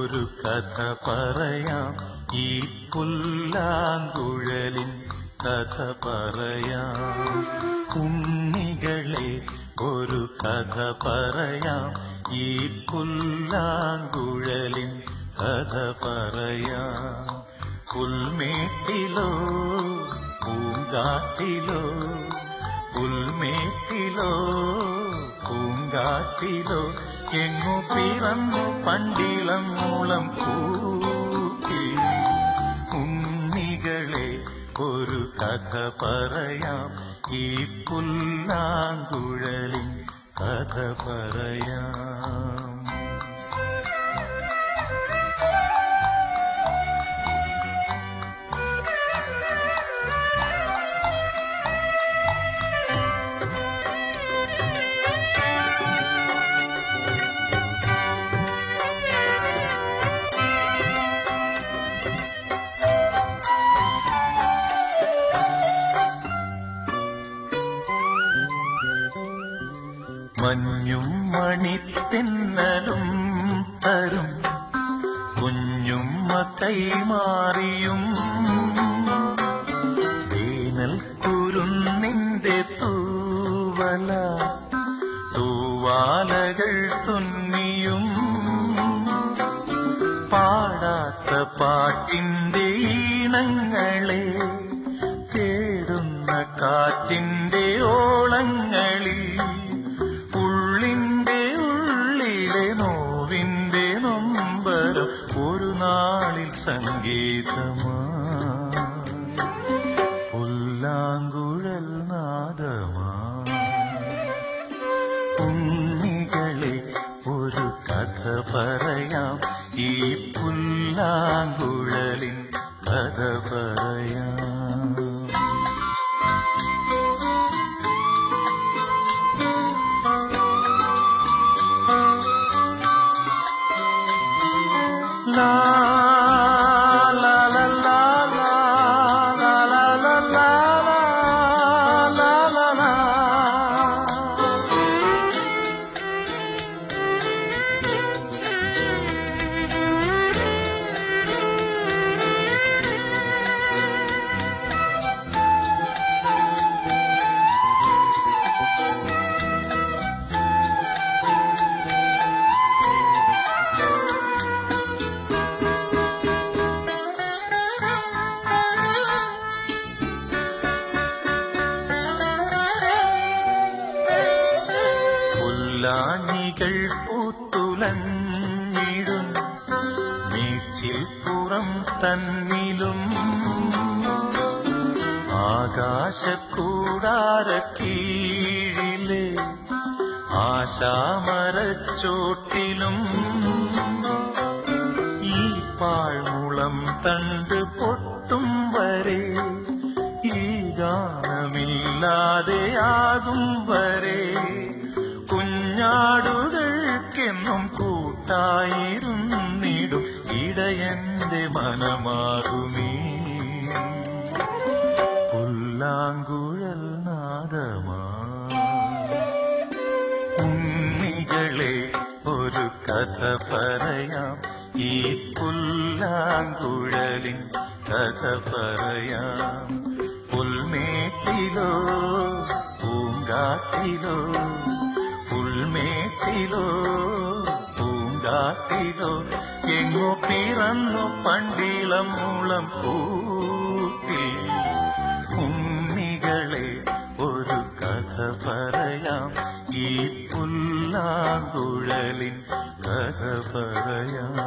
ഒരു കഥ പറയാം ഈ പുല്ലാങ്കുഴലിൻ കഥ പറയാം ഉണ്ണികളെ ഒരു കഥ പറയാം ഈ പുല്ലാങ്കുഴലിൻ കഥ പറയാം പുൽമേട്ടിലോ പൂങ്കാട്ടിലോ പുൽമേട്ടിലോ പൂങ്കാട്ടിലോ എങ്ങു പിറന്നു പണ്ടിളം മൂളം കൂട്ടി ഉണ്ണികളെ ഒരു കഥ പറയാം ഈ പുല്ലാങ്കുഴലിൻ കഥ പറയാം മഞ്ഞും മണിത്തെന്നലും തരും കുഞ്ഞുമ്മ കൈമാറിയും വേനൽ കുരുന്നിന്റെ തൂവല തൂവാലകൾ തുന്നിയും പാടാത്ത പാട്ടിന്റെ ഈണങ്ങളെ തേടുന്ന കാറ്റിന്റെ ഓളങ്ങളിൽ ഉള്ളിന്റെ ഉള്ളിലെ നോവിന്റെ നൊമ്പരം ഒരു നാളിൽ സംഗീതമാ പുല്ലാങ്കുഴൽ നാദമാ ഉണ്ണികളെ ഒരു കഥ പറയാം ഈ പുല്ലാങ്കുഴലിൻ കഥ പറയാം La la la la la la la la la la la la പുല്ലാണികൾ പൂത്തുലഞ്ഞിടും നീച്ചിൽ പുറം തന്നിലും ആകാശക്കൂടാര കീഴിലെ ആശാമരച്ചോട്ടിലും ഈ പാഴ്മുളം തണ്ട് പൊട്ടും വരെ ഈ ഗാനമില്ലാതെയാകും വരെ കുഞ്ഞാടുകൾക്കെന്നും കൂട്ടായിരുന്നിടും ഇടയന്റെ മനമാകുമീ പുല്ലാങ്കുഴൽ നാദമാ ഉണ്ണികളെ ഒരു കഥ പറയാം ഈ പുല്ലാങ്കുഴലിൻ കഥ പറയാം പുൽമേട്ടിലോ പൂങ്കാട്ടിലോ പുൽമേട്ടിലോ പൂങ്കാട്ടിലോ എങ്ങോ പിറന്നു പണ്ടിളം മൂളം കൂട്ടി ഉണ്ണികളെ ഒരു കഥ പറയാം ഈ പുല്ലാങ്കുഴലിൻ കഥ പറയാം